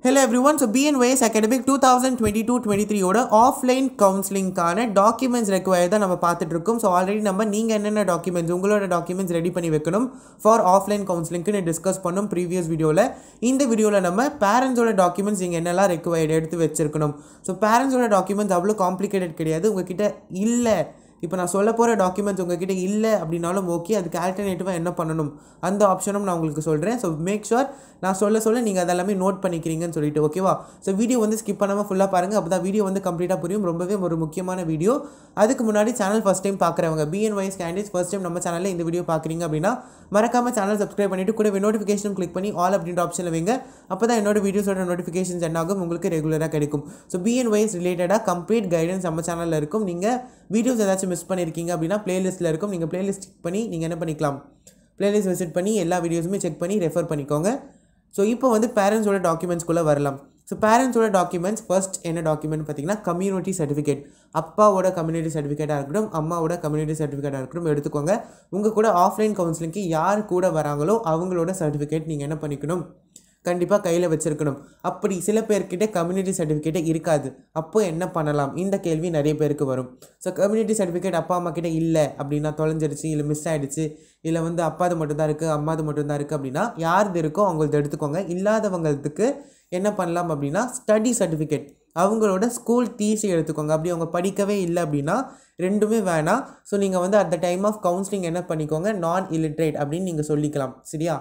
hello everyone so BNYS academic two thousand twenty two twenty த்ரீயோட offline கவுன்சிலிங்கான documents require தான் நம்ம பார்த்துட்டு இருக்கோம் ஸோ ஆல்ரெடி நம்ம நீங்கள் என்னென்ன டாக்குமெண்ட்ஸ் உங்களோட டாக்குமெண்ட்ஸ் ரெடி பண்ணி வைக்கணும் ஃபார் ஆஃப்லைன் கவுன்சிலிங்க்கு டிஸ்கஸ் பண்ணோம் ப்ரீவியஸ் வீடியோவில் இந்த வீடியோவில் நம்ம பேரண்ட்ஸோட டாக்குமெண்ட்ஸ் நீங்கள் என்னெல்லாம் ரெக்வயர்டு எடுத்து வச்சிருக்கணும் ஸோ பேரண்ட்ஸோட டாக்குமெண்ட்ஸ் அவ்வளோ காம்ப்ளிகேட்டட் கிடையாது உங்ககிட்ட இல்லை இப்போ நான் சொல்ல போகிற டாக்குமெண்ட்ஸ் உங்ககிட்ட இல்லை அப்படின்னாலும் ஓகே அதுக்கு ஆல்டர்னேட்டிவாக என்ன பண்ணணும் அந்த ஆப்ஷனும் நான் உங்களுக்கு சொல்கிறேன் ஸோ மேக் ஷுர் நான் சொல்ல சொல்ல நீங்கள் அதெல்லாமே நோட் பண்ணிக்கிறீங்கன்னு சொல்லிட்டு ஓகேவா ஸோ வீடியோ வந்து ஸ்கிப் பண்ணாமல் ஃபுல்லாக பாருங்கள் அப்போ தான் வீடியோ வந்து கம்ப்ளீட்டாக புரியும் ரொம்பவே ஒரு முக்கியமான வீடியோ அதுக்கு முன்னாடி சேனல் ஃபஸ்ட் டைம் பார்க்குறவங்க பிஎன்ஒய்ஸ் கேண்டிடேட்ஸ் ஃபஸ்ட் டைம் நம்ம சேனலில் இந்த வீடியோ பார்க்குறீங்க அப்படின்னா மறக்காமல் சேனல் சப்ஸ்கிரைப் பண்ணிவிட்டு கூட நோட்டிஃபிகேஷன் கிளிக் பண்ணி ஆல் அப்படின்ற ஆப்ஷனில் வைங்க அப்போ தான் என்னோட வீடியோஸோட நோட்டிஃபிகேஷன்ஸ் என்னாகும் உங்களுக்கு ரெகுலராக கிடைக்கும் ஸோ பிஎன்ஒய்ஸ் ரிலேட்டடாக கம்ப்ளீட் கைடன்ஸ் நம்ம சேனலில் இருக்கும் நீங்கள் வீடியோஸ் ஏதாச்சும் மிஸ் பண்ணியிருக்கீங்க அப்படின்னா பிளேலிஸ்ட்டில் இருக்கும் நீங்கள் பிளேலிஸ்ட் பண்ணி நீங்கள் என்ன பண்ணிக்கலாம் பிளேலிஸ்ட் விசிட் பண்ணி எல்லா வீடியோஸுமே செக் பண்ணி ரெஃபர் பண்ணிக்கோங்க ஸோ இப்போ வந்து பேரண்ட்ஸோட டாக்குமெண்ட்ஸ்குள்ளே வரலாம் ஸோ பேரண்ட்ஸோட டாக்குமெண்ட்ஸ் ஃபர்ஸ்ட் என்ன டாக்குமெண்ட் பார்த்தீங்கன்னா கம்யூனிட்டி சர்டிஃபிகேட் அப்பாவோட கம்யூனிட்டி சர்டிஃபிகேட்டாக இருக்கட்டும் அம்மாவோட கம்யூனிட்டி சர்டிஃபிகேட்டாக இருக்கட்டும் எடுத்துக்கோங்க உங்கள் கூட ஆஃப்லைன் கவுன்சிலிங்க்கு யார் கூட வராங்களோ அவங்களோட சர்டிஃபிகேட் நீங்கள் என்ன பண்ணிக்கணும் கண்டிப்பாக கையில் வச்சுருக்கணும் அப்படி சில பேர்கிட்ட கம்யூனிட்டி சர்டிஃபிகேட்டே இருக்காது அப்போ என்ன பண்ணலாம் இந்த கேள்வி நிறைய பேருக்கு வரும் ஸோ கம்யூனிட்டி சர்டிஃபிகேட் அப்பா அம்மா கிட்ட இல்லை அப்படின்னா தொலைஞ்சிருச்சு இல்லை மிஸ் ஆகிடுச்சு இல்லை வந்து அப்பாது மட்டும்தான் இருக்குது அம்மாது மட்டும்தான் இருக்குது அப்படின்னா யாருது இருக்கோ அவங்களது எடுத்துக்கோங்க இல்லாதவங்களுக்கு என்ன பண்ணலாம் அப்படின்னா ஸ்டடி சர்டிஃபிகேட் அவங்களோட ஸ்கூல் டிசி எடுத்துக்கோங்க அப்படி அவங்க படிக்கவே இல்லை அப்படின்னா ரெண்டுமே வேணாம் ஸோ நீங்கள் வந்து at the time of counselling என்ன பண்ணிக்கோங்க நான் இல்லிட்ரேட் அப்படின்னு நீங்கள் சொல்லிக்கலாம் சரியா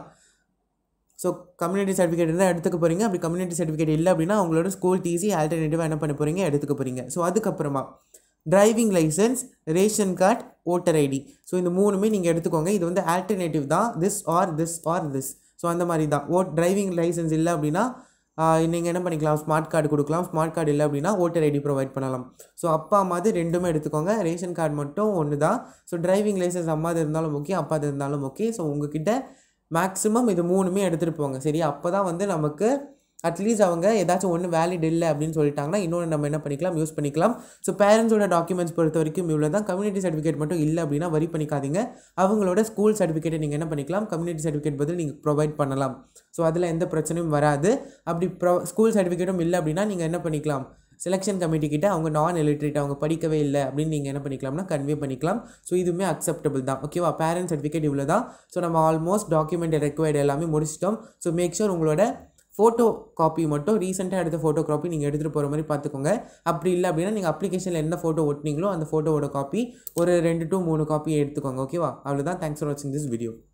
ஸோ கம்யூனிட்டி சர்டிஃபிகேட் இருந்தால் எடுத்துக்க போகிறீங்க அப்படி கம்யூனிட்டி சர்டிஃபிகேட் இல்லை அப்படின்னா அவங்களோட ஸ்கூல் டிசி ஆல்டர்னேட்டிவாக என்ன பண்ண போகிறீங்க எடுத்துக்க போகிறீங்க ஸோ அதுக்கப்புறமா driving licence ration card voter ID so இந்த மூணுமே நீங்கள் எடுத்துக்கோங்க இது வந்து ஆல்டர்னேட்டிவ் தான் this or this or this so அந்த மாதிரி தான் ஓட் டிரைவிங் லைசன்ஸ் இல்லை அப்படின்னா நீங்கள் என்ன பண்ணிக்கலாம் ஸ்மார்ட் கார்டு கொடுக்கலாம் ஸ்மார்ட் கார்டு இல்லை அப்படின்னா ஓட்டர் ஐடி ப்ரொவைட் பண்ணலாம் ஸோ அப்பா அம்மாது ரெண்டுமே எடுத்துக்கோங்க ரேஷன் கார்டு மட்டும் ஒன்று தான் ஸோ டிரைவிங் லைசன்ஸ் அம்மாது இருந்தாலும் ஓகே அப்பாது இருந்தாலும் ஓகே ஸோ உங்ககிட்ட மேக்ஸிமம் இது மூணுமே எடுத்துகிட்டு போங்க சரியா அப்போ தான் வந்து நமக்கு அட்லீஸ்ட் அவங்க ஏதாச்சும் ஒன்று வேலிட் இல்லை அப்படின்னு சொல்லிட்டாங்கன்னா இன்னொன்று நம்ம என்ன பண்ணிக்கலாம் யூஸ் பண்ணிக்கலாம் ஸோ பேரண்ட்ஸோட டாக்குமெண்ட்ஸ் பொறுத்த வரைக்கும் இவ்வளோ தான் கம்யூனிட்டி சர்டிஃபிகேட் மட்டும் இல்லை அப்படின்னா வரி பண்ணிக்காதீங்க அவங்களோட ஸ்கூல் சர்டிஃபிகேட்டை நீங்கள் என்ன பண்ணிக்கலாம் கம்யூனிட்டி சர்டிஃபிகேட் பதில் நீங்கள் ப்ரொவைட் பண்ணலாம் ஸோ அதில் எந்த பிரச்சனையும் வராது அப்படி ப்ரொ ஸ்கூல் சர்டிஃபிகேட்டும் இல்லை அப்படின்னா நீங்கள் என்ன பண்ணிக்கலாம் செலெக்ஷன் கமிட்டி கிட்ட அவங்க நான் எலிட்ரேட் அவங்க படிக்கவே இல்லை அப்படின்னு நீங்கள் என்ன பண்ணிக்கலாம்னா கன்வே பண்ணிக்கலாம் ஸோ இதுவுமே அக்செப்டபிள் தான் ஓகேவா பேரண்ட் சர்டிஃபிகேட் இவ்வளோ தான் ஸோ நம்ம ஆல்மோஸ்ட் டாக்குமெண்ட் ரெக்வயர்டு எல்லாமே முடிச்சிட்டோம் ஸோ மேக் ஷூர் உங்களோட ஃபோட்டோ காப்பி மட்டும் ரீசெண்டாக எடுத்த ஃபோட்டோ காப்பி நீங்கள் எடுத்துகிட்டு போகிற மாதிரி பார்த்துக்கோங்க அப்படி இல்லை அப்படின்னா நீங்கள் அப்ளிகேஷனில் என்ன ஃபோட்டோ ஒட்டினீங்களோ அந்த ஃபோட்டோவோட காப்பி ஒரு ரெண்டு டு மூணு காப்பி எடுத்துக்கோங்க ஓகேவா அவ்வளோதான் தேங்க்ஸ் ஃபார் வாட்சிங் திஸ் வீடியோ